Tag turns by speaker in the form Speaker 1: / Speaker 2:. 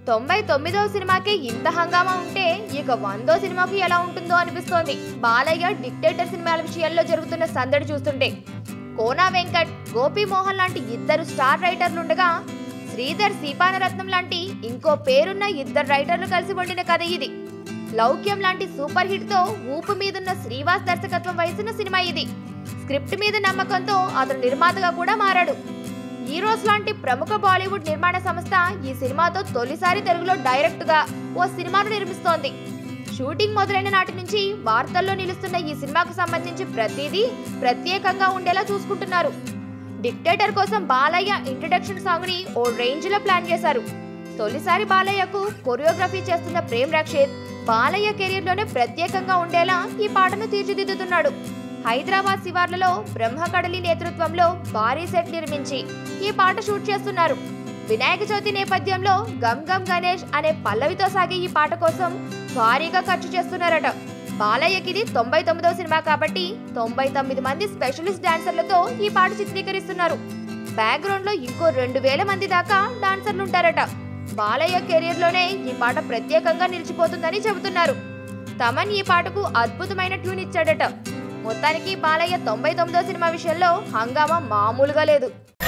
Speaker 1: తొంభై తొమ్మిదవ సినిమాకే ఇంత హంగామా ఉంటే ఇక వందో సినిమాకు ఎలా ఉంటుందో అనిపిస్తోంది బాలయ్య డిక్టేటర్ సినిమాల విషయాల్లో జరుగుతున్న సందడి చూస్తుంటే కోనా వెంకట్ గోపి మోహన్ లాంటి ఇద్దరు స్టార్ రైటర్లుండగా శ్రీధర్ సీపానరత్నం లాంటి ఇంకో పేరున్న ఇద్దరు రైటర్లు కలిసి వండిన కథ ఇది లౌక్యం లాంటి సూపర్ హిట్ తో ఊపు మీదున్న శ్రీవాస్ దర్శకత్వం వహిస్తున్న సినిమా ఇది స్క్రిప్ట్ మీద నమ్మకంతో అతను నిర్మాతగా కూడా మారాడు హీరోస్ లాంటి ప్రముఖ బాలీవుడ్ నిర్మాణ సంస్థ ఈ సినిమాతో తొలిసారి తెలుగులో డైరెక్ట్ గా ఓ సినిమాను నిర్మిస్తోంది షూటింగ్ మొదలైన నాటి నుంచి వార్తల్లో నిలుస్తున్న ఈ సినిమాకు సంబంధించి ప్రతిదీ ప్రత్యేకంగా ఉండేలా చూసుకుంటున్నారు డిక్టేటర్ కోసం బాలయ్య ఇంట్రడక్షన్ సాంగ్ ని ఓ రేంజ్ లో ప్లాన్ చేశారు తొలిసారి బాలయ్యకు కొరియోగ్రఫీ చేస్తున్న ప్రేమ్ రక్షిత్ బాలయ్య కెరీర్ లోనే ప్రత్యేకంగా ఉండేలా ఈ పాటను తీర్చిదిద్దుతున్నాడు హైదరాబాద్ శివార్లలో బ్రహ్మకడలి నేతృత్వంలో భారీ సెట్ నిర్మించి ఈ పాట షూట్ చేస్తున్నారు వినాయక చవితి నేపథ్యంలో గమ్ గమ్ గణేష్ అనే పల్లవితో సాగే ఈ పాట కోసం భారీగా ఖర్చు చేస్తున్నారట బాలయ్యకిది తొంభై తొమ్మిదవ సినిమా కాబట్టి తొంభై తొమ్మిది మంది స్పెషలిస్ట్ డాన్సర్లతో ఈ పాట చిత్రీకరిస్తున్నారు బ్యాక్గ్రౌండ్ లో ఇంకో రెండు వేల మంది దాకా డాన్సర్లు ఉంటారట బాలయ్య కెరీర్ లోనే ఈ పాట ప్రత్యేకంగా నిలిచిపోతుందని చెబుతున్నారు తమన్ ఈ పాటకు అద్భుతమైన ట్యూన్ ఇచ్చాడట మొత్తానికి బాలయ్య తొంభై తొమ్మిదో సినిమా విషయంలో హంగామా మామూలుగా లేదు